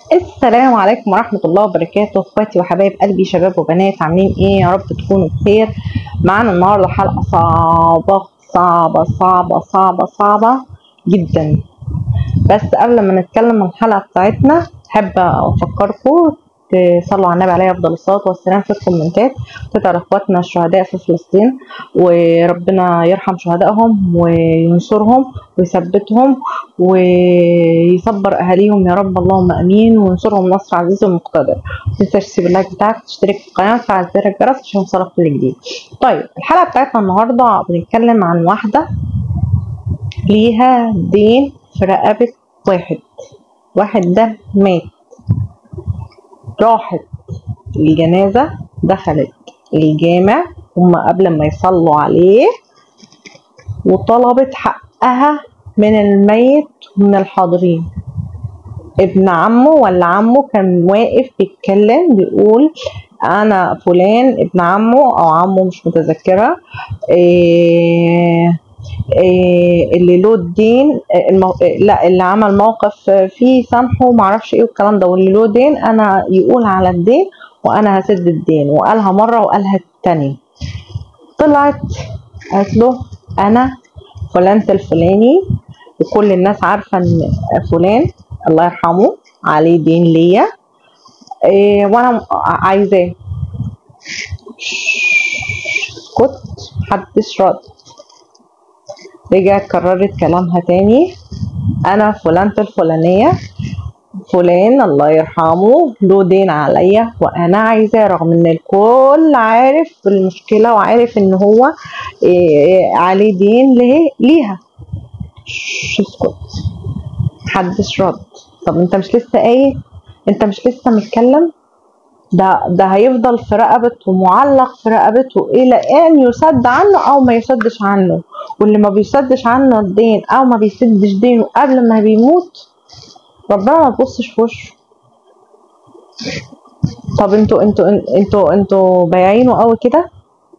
السلام عليكم ورحمة الله وبركاته اخواتي وحبايب قلبي شباب وبنات عاملين ايه يا رب تكونوا بخير معانا النهاردة حلقة صعبة صعبة صعبة صعبة صعبة جدا بس قبل ما نتكلم عن الحلقة بتاعتنا حابة افكركم تصلوا على النبي عليه افضل الصلاه والسلام في الكومنتات تدعوا اخواتنا الشهداء في فلسطين وربنا يرحم شهدائهم وينصرهم ويثبتهم ويصبر اهاليهم يا رب اللهم امين وينصرهم نصر عزيز ومقتدر متنساش تسيب اللايك بتاعك تشترك في القناه وتفعل زر الجرس عشان يوصلك كل جديد طيب الحلقه بتاعتنا النهارده بنتكلم عن واحده ليها دين في رقبه واحد واحد ده مات راحت الجنازة دخلت الجامع هما قبل ما يصلوا عليه وطلبت حقها من الميت ومن الحاضرين ابن عمه ولا عمه كان واقف بيتكلم بيقول انا فلان ابن عمه او عمه مش متذكره إيه إيه اللي له الدين المو... لا اللي عمل موقف فيه سامحه معرفش ايه والكلام ده واللي له دين انا يقول على الدين وانا هسد الدين وقالها مره وقالها التانية طلعت قالت له انا فلانة الفلاني وكل الناس عارفه ان فلان الله يرحمه عليه دين ليا إيه وانا عايزاه كنت محدش رد رجعت كررت كلامها تاني انا فلانة الفلانية فلان الله يرحمه له دين عليا وانا عايزاه رغم ان الكل عارف المشكلة وعارف ان هو إيه عليه دين ليه ليها اسكت محدش رد طب انت مش لسه قايل انت مش لسه متكلم ده ده هيفضل في رقبته معلق في رقبته الى ان يسد عنه او ما يسدش عنه واللي ما بيسدش عنه الدين او ما بيسدش دينه قبل ما بيموت ربنا ما تبصش في وشه طب انتوا انتوا انتوا انتوا بايعينه قوي كده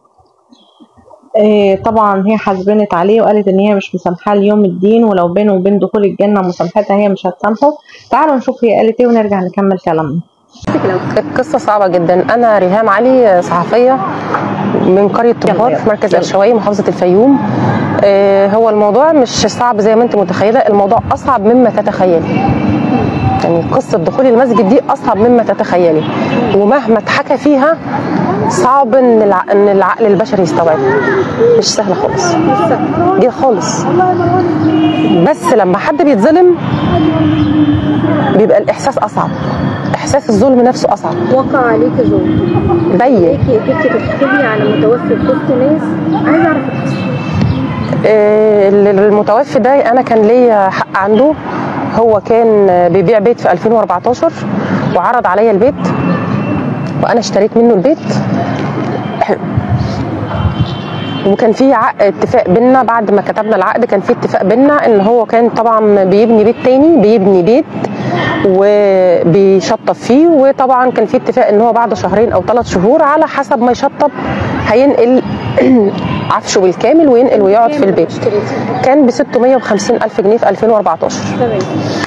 إيه طبعا هي حزبنت عليه وقالت ان هي مش مسامحاه ليوم الدين ولو بينه وبين دخول الجنه مسامحتها هي مش هتسامحه تعالوا نشوف هي قالت ايه ونرجع نكمل كلامنا قصة صعبة جدا أنا ريهام علي صحفية من قرية طبار في مركز الشواي محافظة الفيوم آه هو الموضوع مش صعب زي ما أنت متخيلة الموضوع أصعب مما تتخيلي يعني قصة دخول المسجد دي أصعب مما تتخيلي ومهما اتحكى فيها صعب ان الع... ان العقل البشري يستوعبها مش سهله خالص دي خالص بس لما حد بيتظلم بيبقى الاحساس اصعب احساس الظلم نفسه اصعب وقع عليك ظلم بين كيفي كنت بتحكي على متوفي في وسط ناس عايزه اعرف القصه آه المتوفي ده انا كان ليا حق عنده هو كان بيبيع بيت في 2014 وعرض عليا البيت وانا اشتريت منه البيت وكان في اتفاق بينا بعد ما كتبنا العقد كان في اتفاق بينا ان هو كان طبعا بيبني بيت تاني بيبني بيت وبيشطب فيه وطبعا كان في اتفاق ان هو بعد شهرين او ثلاث شهور على حسب ما يشطب هينقل عفشه بالكامل وينقل ويقعد في البيت كان ب 650 الف جنيه في 2014 تمام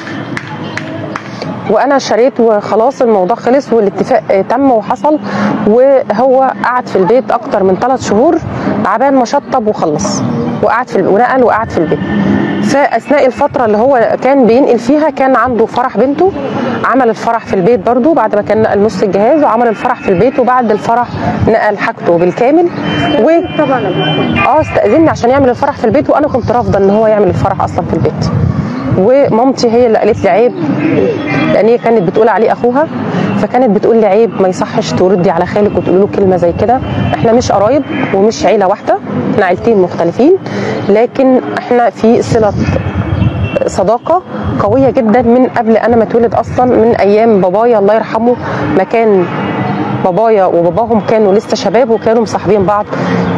وانا شريت وخلاص الموضوع خلص والاتفاق تم وحصل وهو قعد في البيت اكتر من ثلاث شهور عبال ما شطب وخلص وقعد في ونقل وقعد في البيت فاثناء الفتره اللي هو كان بينقل فيها كان عنده فرح بنته عمل الفرح في البيت برضو بعد ما كان نقل نص الجهاز وعمل الفرح في البيت وبعد الفرح نقل حاجته بالكامل و... طبعا اه استاذني عشان يعمل الفرح في البيت وانا كنت رافضه ان هو يعمل الفرح اصلا في البيت ومامتي هي اللي قالت لي عيب لان هي كانت بتقول عليه اخوها فكانت بتقول لي عيب ما يصحش تردي على خالك وتقولي له كلمه زي كده احنا مش قرايب ومش عيله واحده احنا عيلتين مختلفين لكن احنا في صله صداقة قوية جدا من قبل أنا ما اتولد أصلا من أيام بابايا الله يرحمه ما كان بابايا وباباهم كانوا لسه شباب وكانوا مصاحبين بعض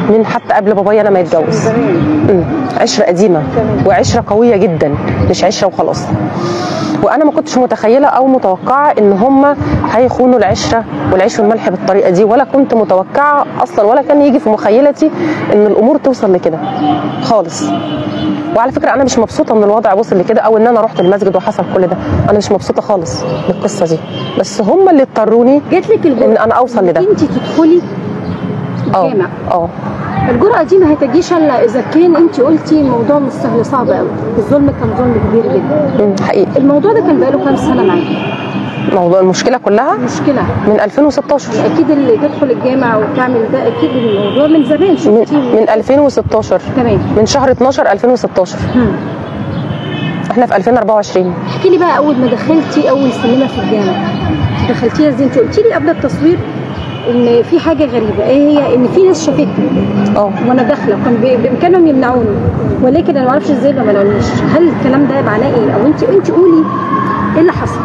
من حتى قبل بابايا انا ما يتجوز زمان مم. عشره قديمه تمام. وعشره قويه جدا مش عشره وخلاص وانا ما كنتش متخيله او متوقعه ان هم هيخونوا العشره والعيش والملح بالطريقه دي ولا كنت متوقعه اصلا ولا كان يجي في مخيلتي ان الامور توصل لكده خالص وعلى فكره انا مش مبسوطه ان الوضع وصل لكده او ان انا رحت المسجد وحصل كل ده انا مش مبسوطه خالص بالقصه دي بس هم اللي اضطروني جات لك الجرأة ان انا اوصل لده انت تدخلي اه الجامع اه الجرأة دي ما هتجيش الا اذا كان انت قلتي الموضوع مش سهل صعب قوي الظلم كان ظلم كبير جدا مم، حقيقي الموضوع ده كان بقاله كام سنه معاكي موضوع المشكله كلها مشكله من 2016 اكيد اللي تدخل الجامع وتعمل ده اكيد الموضوع من زمان من, شفتي من 2016 تمام من شهر 12 2016 هم. احنا في 2024 احكي لي بقى اول ما دخلتي اول سلمه في الجامع دخلتيها ازاي انت قلتي لي قبل التصوير ان في حاجه غريبه ايه هي ان في ناس شافتني اه وانا داخله كان بي- بامكانهم يمنعوني ولكن انا ما اعرفش ازاي ما منعونيش هل الكلام ده معناه ايه او انت انت قولي ايه اللي حصل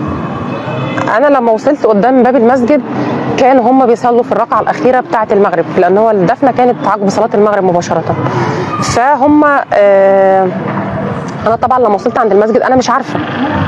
انا لما وصلت قدام باب المسجد كان هم بيصلوا في الركعه الاخيره بتاعه المغرب لان هو الدفنه كانت عقب صلاه المغرب مباشره فهم آه انا طبعا لما وصلت عند المسجد انا مش عارفه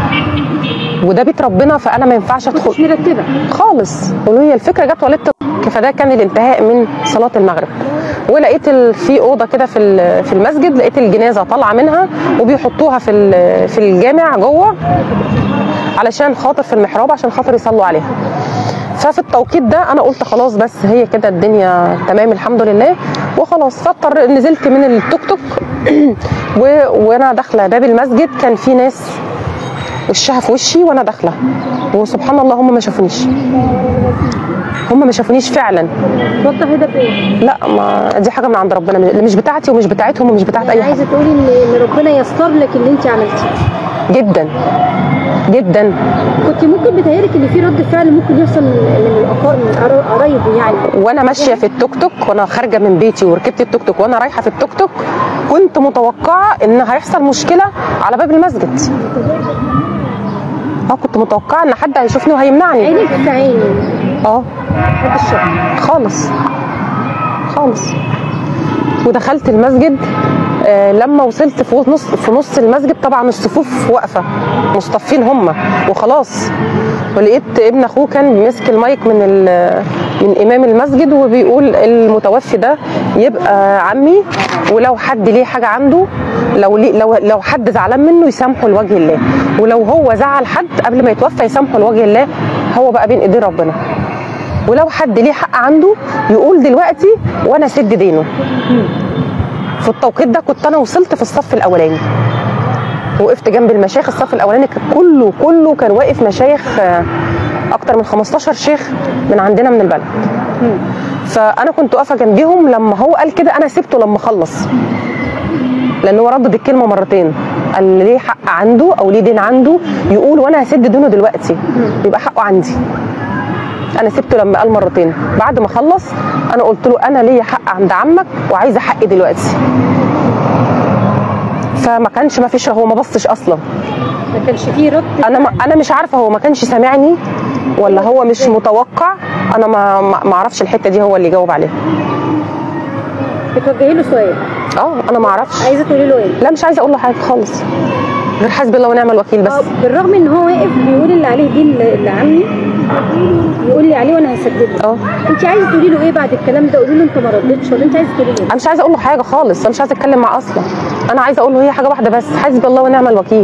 وده بيت ربنا فانا ما ينفعش كنتش ادخل مرتبه خالص قالوا لي الفكره جت والدت فده كان الانتهاء من صلاه المغرب ولقيت ال- في اوضه كده في ال- في المسجد لقيت الجنازه طالعه منها وبيحطوها في ال- في الجامع جوه علشان خاطر في المحراب عشان خاطر يصلوا عليها ففي التوقيت ده انا قلت خلاص بس هي كده الدنيا تمام الحمد لله وخلاص فاضطر نزلت من التوك توك و... وانا داخله باب المسجد كان في ناس وشها في وشي وانا داخله وسبحان الله هم ما شافونيش هم ما شافونيش فعلا توضحي ده بايه؟ لا ما دي حاجه من عند ربنا مش بتاعتي ومش بتاعتهم ومش بتاعت يعني اي حد عايزه تقولي ان ان ربنا يستر لك اللي انت عملتيه جدا جدا كنت ممكن بتهيألك ان في رد فعل ممكن يحصل من من الأقار- من قرا- قرايبه يعني وانا ماشيه في التوك توك وانا خارجه من بيتي وركبت التوك توك وانا رايحه في التوك توك كنت متوقعه ان هيحصل مشكله على باب المسجد اه كنت متوقعه ان حد هيشوفني وهيمنعني عينك في عيني اه محدش شافك خالص خالص ودخلت المسجد آه لما وصلت في نص في نص المسجد طبعا الصفوف واقفه مصطفين هم وخلاص ولقيت ابن اخوه كان ماسك المايك من ال- من امام المسجد وبيقول المتوفي ده يبقى عمي ولو حد ليه حاجه عنده لو ليه لو لو حد زعلان منه يسامحه لوجه الله ولو هو زعل حد قبل ما يتوفى يسامحه لوجه الله هو بقى بين ايدين ربنا ولو حد ليه حق عنده يقول دلوقتي وانا اسد دينه في التوقيت ده كنت انا وصلت في الصف الاولاني وقفت جنب المشايخ الصف الاولاني كان كله كله كان واقف مشايخ آه، اكتر من 15 شيخ من عندنا من البلد فانا كنت واقفه جنبيهم لما هو قال كده انا سبته لما خلص لان هو ردد الكلمه مرتين قال ليه حق عنده او ليه دين عنده يقول وانا هسد دينه دلوقتي يبقى حقه عندي انا سبته لما قال مرتين بعد ما خلص انا قلت له انا ليا حق عند عمك وعايزه حقي دلوقتي فما كانش ما فيش هو ما بصش اصلا ما كانش فيه رد انا ما انا مش عارفه هو ما كانش سامعني ولا هو مش متوقع انا ما ما ما اعرفش الحته دي هو اللي جاوب عليها بتوجهي له سؤال اه انا ما اعرفش عايزه تقولي له ايه؟ لا مش عايزه اقول له حاجه خالص غير حسبي الله ونعم الوكيل بس آه، بالرغم ان هو واقف بيقول اللي عليه دين ل- لعمي يقول لي عليه وانا هسدده اه انت عايزه تقولي له ايه بعد الكلام ده قولي له انت ما ردتش ولا انت عايزه تقولي له انا مش عايزه اقول له حاجه خالص انا مش عايزه اتكلم معاه اصلا انا عايزه اقول له هي حاجه واحده بس حسبي الله ونعم الوكيل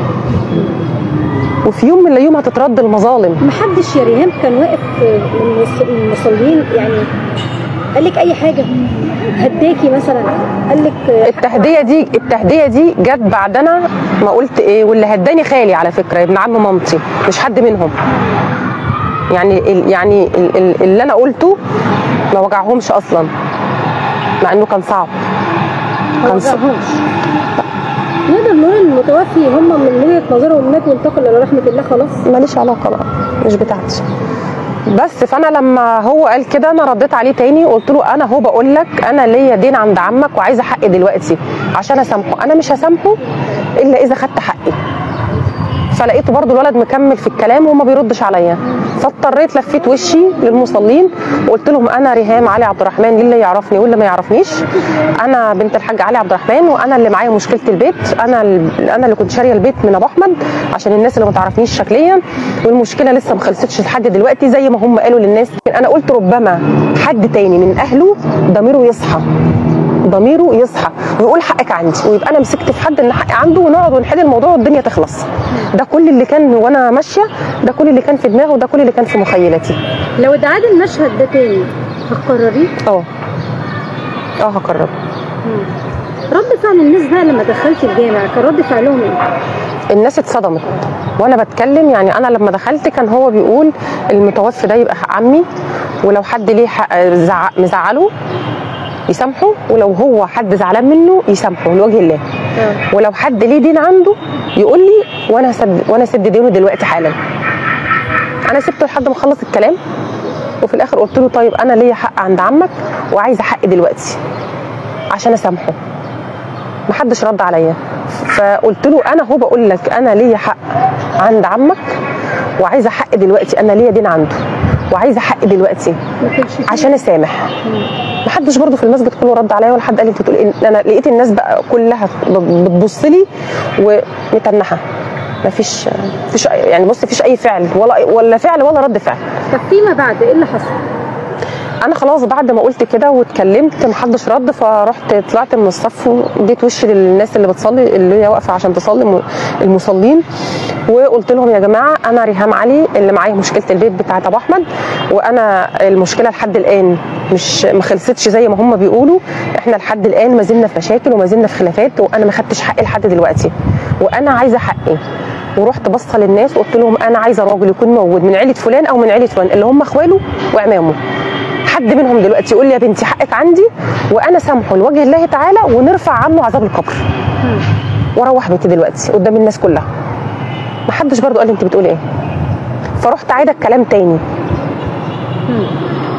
وفي يوم من الايام هتترد المظالم محدش يا ريهام كان واقف من المص- من المصلين يعني قال لك اي حاجه هداكي مثلا قال لك التهديه دي التهديه دي جت بعد انا ما قلت ايه واللي هداني خالي على فكره ابن عم مامتي مش حد منهم يعني ال يعني ال ال اللي انا قلته ما وجعهمش اصلا مع انه كان صعب ما كان صعب وجعهمش نقدر نقول ان المتوفي هم من وجهه نظرهم مات وانتقل الى رحمه الله خلاص ماليش علاقه بقى مش بتاعتي بس فانا لما هو قال كده انا رديت عليه تاني قلت له انا هو بقول لك انا ليا دين عند عمك وعايزه حقي دلوقتي عشان اسامحه انا مش هسامحه الا اذا خدت حقي فلقيته برضو الولد مكمل في الكلام وما بيردش عليا فاضطريت لفيت وشي للمصلين وقلت لهم انا ريهام علي عبد الرحمن اللي يعرفني واللي ما يعرفنيش انا بنت الحاج علي عبد الرحمن وانا اللي معايا مشكله البيت انا ال- انا اللي كنت شاريه البيت من ابو احمد عشان الناس اللي ما تعرفنيش شكليا والمشكله لسه ما خلصتش لحد دلوقتي زي ما هم قالوا للناس انا قلت ربما حد تاني من اهله ضميره يصحى ضميره يصحى ويقول حقك عندي ويبقى انا مسكت في حد ان حقي عنده ونقعد ونحل الموضوع والدنيا تخلص ده كل اللي كان وانا ماشيه ده كل اللي كان في دماغي وده كل اللي كان في مخيلتي لو اتعاد المشهد ده تاني هتكرريه؟ اه اه هقرب مم. رد فعل الناس بقى لما دخلت الجامع كان رد فعلهم ايه؟ الناس اتصدمت وانا بتكلم يعني انا لما دخلت كان هو بيقول المتوفي ده يبقى عمي ولو حد ليه حق زع- مزعله يسامحه ولو هو حد زعلان منه يسامحه لوجه الله اه ولو حد ليه دين عنده يقول لي وانا هسد وانا اسد دينه دلوقتي حالا انا سبته لحد ما خلص الكلام وفي الاخر قلت له طيب انا ليا حق عند عمك وعايزه حقي دلوقتي عشان اسامحه محدش رد عليا فقلت له انا هو بقول لك انا ليا حق عند عمك وعايزه حق دلوقتي انا ليا دين عنده وعايزه حق دلوقتي ما كانش فيه- عشان اسامح مم. محدش برضه في المسجد كله رد عليا ولا حد قال لي انت بتقولي إيه؟ انا لقيت الناس بقى كلها بتبص لي ومتنحه مفيش مفيش يعني بص مفيش اي فعل ولا ولا فعل ولا رد فعل طب فيما بعد ايه اللي حصل؟ انا خلاص بعد ما قلت كده واتكلمت محدش رد فرحت طلعت من الصف واديت وشي للناس اللي بتصلي اللي هي واقفه عشان تصلي م- المصلين وقلت لهم يا جماعه انا ريهام علي اللي معايا مشكله البيت بتاعت ابو احمد وانا المشكله لحد الان مش ما خلصتش زي ما هم بيقولوا احنا لحد الان ما زلنا في مشاكل وما زلنا في خلافات وانا ما خدتش حقي لحد دلوقتي وانا عايزه حقي ورحت بصه للناس وقلت لهم انا عايزه راجل يكون موجود من عيله فلان او من عيله فلان اللي هم اخواله وعمامه حد منهم دلوقتي يقول لي يا بنتي حقك عندي وانا سامحه لوجه الله تعالى ونرفع عنه عذاب القبر مم. واروح بيتي دلوقتي قدام الناس كلها محدش برضو قال لي انت بتقولي ايه فرحت عايده الكلام تاني مم.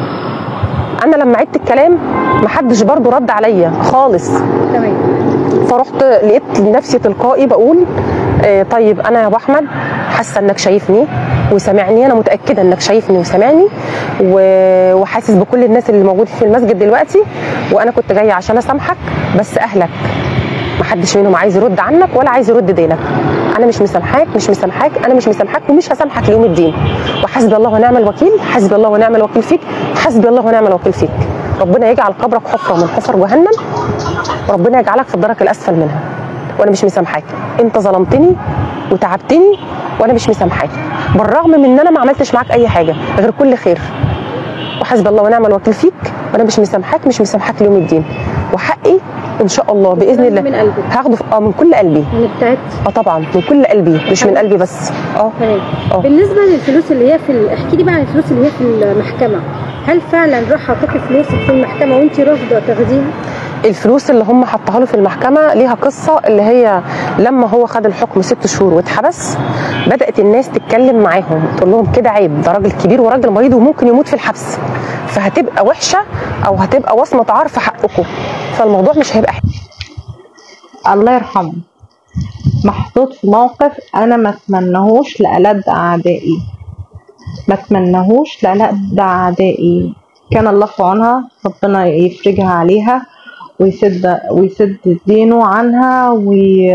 انا لما عدت الكلام محدش برضو رد عليا خالص تمام فرحت لقيت نفسي تلقائي بقول آه طيب انا يا ابو احمد حاسه انك شايفني وسامعني انا متاكده انك شايفني وسامعني و- وحاسس بكل الناس اللي موجود في المسجد دلوقتي وانا كنت جايه عشان اسامحك بس اهلك محدش منهم عايز يرد عنك ولا عايز يرد دينك انا مش مسامحاك مش مسامحاك انا مش مسامحاك ومش هسامحك ليوم الدين وحسبي الله ونعم الوكيل حسبي الله ونعم الوكيل فيك حسبي الله ونعم الوكيل فيك ربنا يجعل قبرك حفره من حفر جهنم وربنا يجعلك في الدرك الاسفل منها وانا مش مسامحاك انت ظلمتني وتعبتني وانا مش مسامحاك بالرغم من ان انا ما عملتش معاك اي حاجه غير كل خير وحسبي الله ونعم الوكيل فيك وانا مش مسامحاك مش مسامحاك ليوم الدين وحقي ان شاء الله باذن الله من قلبك هاخده في- اه من كل قلبي من بتاعت اه طبعا من كل قلبي مش من قلبي بس اه تمام اه بالنسبه للفلوس اللي هي في ال- احكي لي بقى عن الفلوس اللي هي في المحكمه هل فعلا راح حطيتي فلوسك في المحكمه وانت رافضه تاخديها؟ الفلوس اللي هم حطها له في المحكمه ليها قصه اللي هي لما هو خد الحكم ست شهور واتحبس بدات الناس تتكلم معاهم تقول لهم كده عيب ده راجل كبير وراجل مريض وممكن يموت في الحبس فهتبقى وحشه او هتبقى وصمه عار في حقكم فالموضوع مش هيبقى حلو. الله يرحمه محطوط في موقف انا ما اتمنهوش لألد اعدائي ما اتمنهوش لألد اعدائي كان الله في عونها ربنا يفرجها عليها ويسد ويسد دينه عنها وي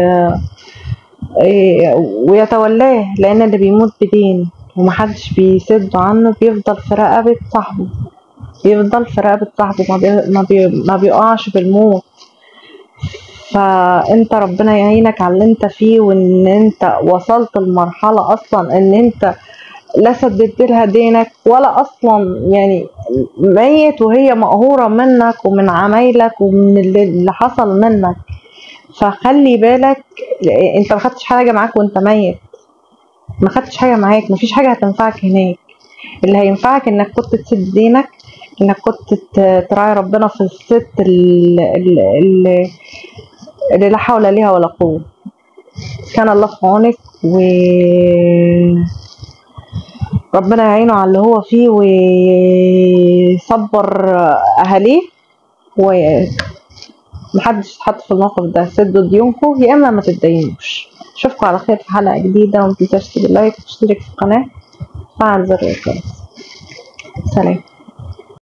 إيه، ويتولاه لان اللي بيموت بدين ومحدش بيسد عنه بيفضل في رقبة صاحبه بيفضل في رقبة صاحبه ما, بي... ما, بي... ما بيقعش بالموت فانت ربنا يعينك على اللي انت فيه وان انت وصلت لمرحلة اصلا ان انت لا سددت لها دينك ولا اصلا يعني ميت وهي مقهورة منك ومن عمايلك ومن اللي اللي حصل منك فخلي بالك انت ما خدتش حاجة معاك وانت ميت ما خدتش حاجة معاك مفيش حاجة هتنفعك هناك اللي هينفعك انك كنت تسد دينك انك كنت ت- تراعي ربنا في الست اللي, اللي, اللي لا حول لها ولا قوة كان الله في عونك و ربنا يعينه على اللي هو فيه ويصبر اهاليه ومحدش يتحط في الموقف ده سدوا ديونكم يا اما ما تتدينوش اشوفكم على خير في حلقة جديدة ومتنساش تسيب لايك وتشترك في القناة وفعل زر الجرس سلام